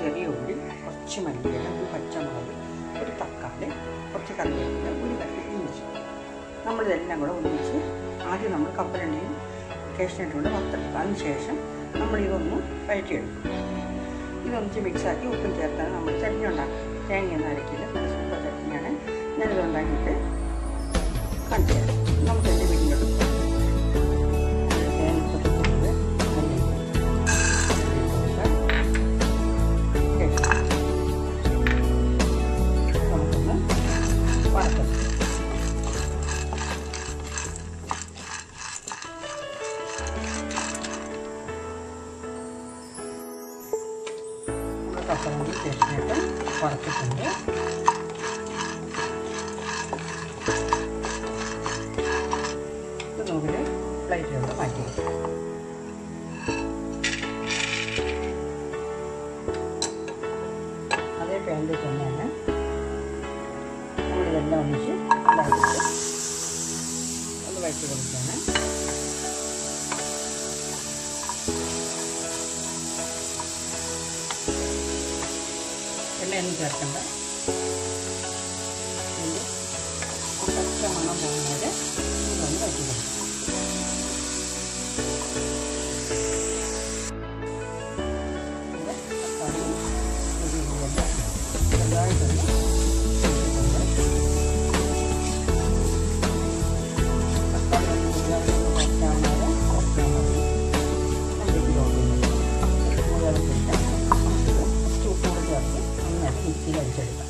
ചെറിയ ഉള്ളി കുറച്ച് മല്ലിയില ഒരു പച്ചമുളക് ഒരു തക്കാളി കുറച്ച് കറിവേപ്പില ഒരു കറി ഇഞ്ചി നമ്മളിതെല്ലാം കൂടെ ഒന്നിച്ച് ആദ്യം നമ്മൾ കപ്പലണ്ടിയും കേശനട്ടും കൂടെ വറുത്തെടുക്കും അതിന് ശേഷം നമ്മളിതൊന്ന് വഴറ്റിയെടുക്കും ഇതൊന്നിച്ച് മിക്സാക്കി ഉപ്പും ചേർത്താണ് നമ്മൾ ചട്നി ഉണ്ടാക്കും തേങ്ങയൊന്നും അരക്കില്ല നല്ല സൂപ്പർ ചട്നിയാണ് ഞാനിത് ഉണ്ടാക്കിയിട്ട് കാണിച്ചു തരാം നമുക്ക് എൻ്റെ വീട്ടിലോട്ട് പോകാം തേങ്ങ പൊട്ടിച്ചിട്ട് നമുക്കൊന്ന് വറുത്തെടുക്കാം നമ്മൾ കപ്പലണ്ടി പേസ്റ്റിനിട്ട് വറുത്തിട്ടുണ്ട് ഇത് നമുക്കൊരു പ്ലേറ്റിലോട്ട് മാറ്റി വെക്കാം അതേ പാനിൽ തന്നെയാണ് നമ്മളിതെല്ലാം ഒന്നിച്ച് ഇതാക്കിയിട്ട് ഒന്ന് വഴറ്റി കൊടുക്കുകയാണ് എണ്ണയൊന്നും ചേർക്കണ്ട ഇതിൻ്റെ പച്ച മണം പോകുന്നവരെ ഇതൊന്ന് വഴറ്റി കൊടുക്കും ഇവിടെ തക്കാളി ഒരു ഇതെല്ലാം ചെറുതായിട്ടൊന്ന് തക്കാളി ഒന്ന് ചെറുതായിട്ടൊന്ന് കുറച്ചാൽ കുറച്ചാൽ മതി അതിലേക്ക് മൂലത്തില്ല ചൂപ്പോട് ചേർത്ത് നന്നായിട്ട് മിക്സിയിൽ അടിച്ചെടുക്കാം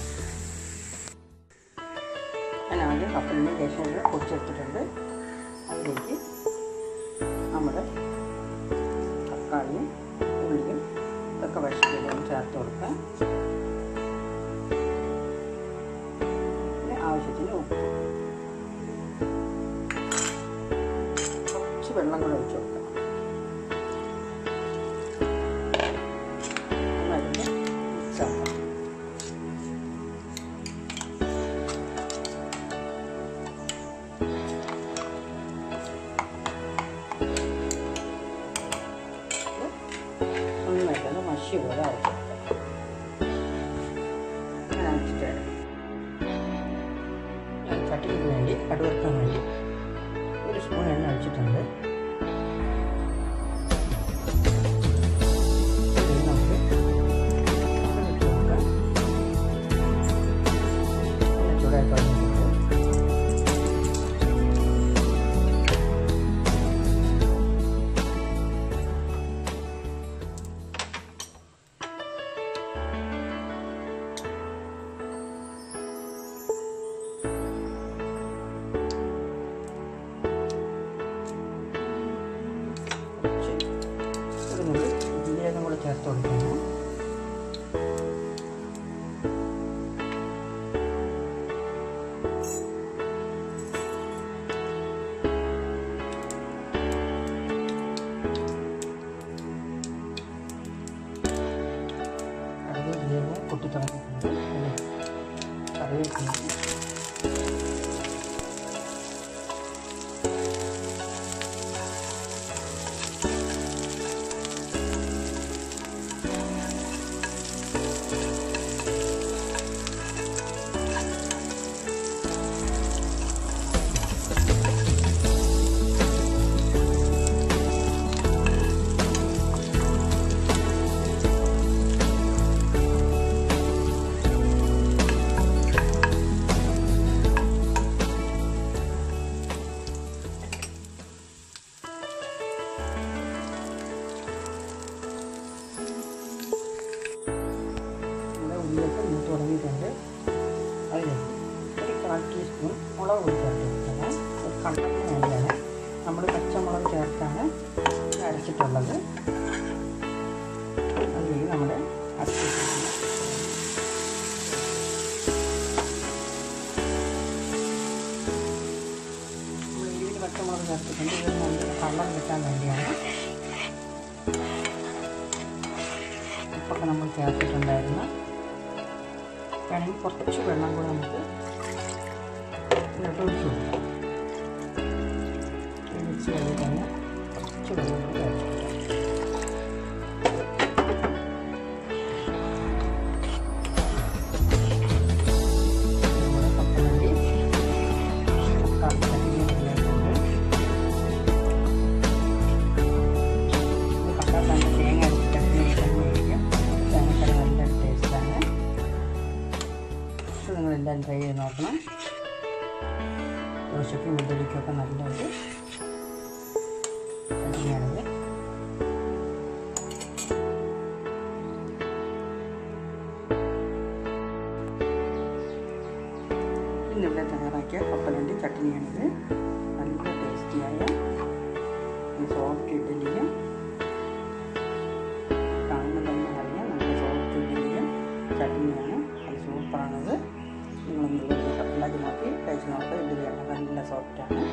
ഞാൻ ആദ്യം കപ്പലിൻ്റെ ദേശങ്ങൾ പൊടിച്ചെടുത്തിട്ടുണ്ട് അതിലേക്ക് നമ്മുടെ തക്കാളിയും ഉള്ളിയും ഇതൊക്കെ വശത്തിലും ചേർത്ത് കൊടുക്കാം പിന്നെ ആവശ്യത്തിന് ഉപ്പ് കുറച്ച് വെള്ളം കൂടെ ഒഴിച്ച് കൊടുക്കാം നന്നായിട്ട് മിക്സ് ആക്കാം നന്നായിട്ടൊന്ന് മഷി പോലെ അരച്ചെടുക്കാം അങ്ങനെ അരച്ചിട്ട് ഞാൻ ചട്ടിക്ക് വേണ്ടി കടുവറുക്കാൻ വേണ്ടി ഒരു സ്പൂൺ എണ്ണ ഒഴിച്ചിട്ടുണ്ട് ഇത് നമുക്ക് ഇട്ട് കൊടുക്കാം ഒന്ന് ചൂടായി തുടങ്ങിയിട്ട് കുറച്ച് ഒരു നുള്ളി ജീരകം കൂടെ ചേർത്ത് കൊടുക്കണം കടുക് ജീരകം പൊട്ടി തുടങ്ങിയിട്ടുണ്ട് കറിവേപ്പില നമ്മുടെ ഉള്ളിലേക്ക് മൂത്ത് തുടങ്ങിയിട്ടുണ്ട് അതിലേക്ക് ഒരു കാൽ ടീസ്പൂൺ മുളക് പൊടി ചേർത്ത് കൊടുക്കണം ഒരു കണ്ടത്തിന് വേണ്ടിയാണ് നമ്മൾ പച്ചമുളക് ചേർത്താണ് അരച്ചിട്ടുള്ളത് അതിലേക്ക് നമ്മുടെ അരച്ചിട്ടുള്ള നമ്മൾ എരിവിന് പച്ചമുളക് ചേർത്തിട്ടുണ്ട് ഇത് നല്ല കളർ കിട്ടാൻ വേണ്ടിയാണ് ഉപ്പൊക്കെ നമ്മൾ ചേർത്തിട്ടുണ്ടായിരുന്നു വേണമെങ്കിൽ കുറച്ച് വെള്ളം കൂടെ നമുക്ക് ഇതിലോട്ട് ഒഴിച്ച് കൊടുക്കാം ഈ മിക്സ് ചെയ്ത് തന്നെ കുറച്ച് വെള്ളം കൂടെ ഒഴിച്ച് കൊടുക്കാം എല്ലാവരും ട്രൈ ചെയ്ത് നോക്കണം ദോശയ്ക്കും ഇഡ്ഡലിക്കൊക്കെ നല്ലൊരു ചട്നിയാണിത് ഇന്നിവിടെ തയ്യാറാക്കിയ കപ്പലണ്ടി ചട്നിയാണിത് നല്ല ടേസ്റ്റിയായ സോഫ്റ്റ് ഇഡ്ഡലിയും കാണുമ്പോൾ തന്നെ അറിയാം നല്ല സോഫ്റ്റ് ഇഡ്ഡലിയും ചട്നിയാണ് അത് സൂപ്പറാണത് നിങ്ങളൊന്ന് ഉണ്ടാക്കി നോക്കി കഴിച്ച് നോക്കുക ഇഡ്ഡലിയാണ് നല്ല സോഫ്റ്റാണ്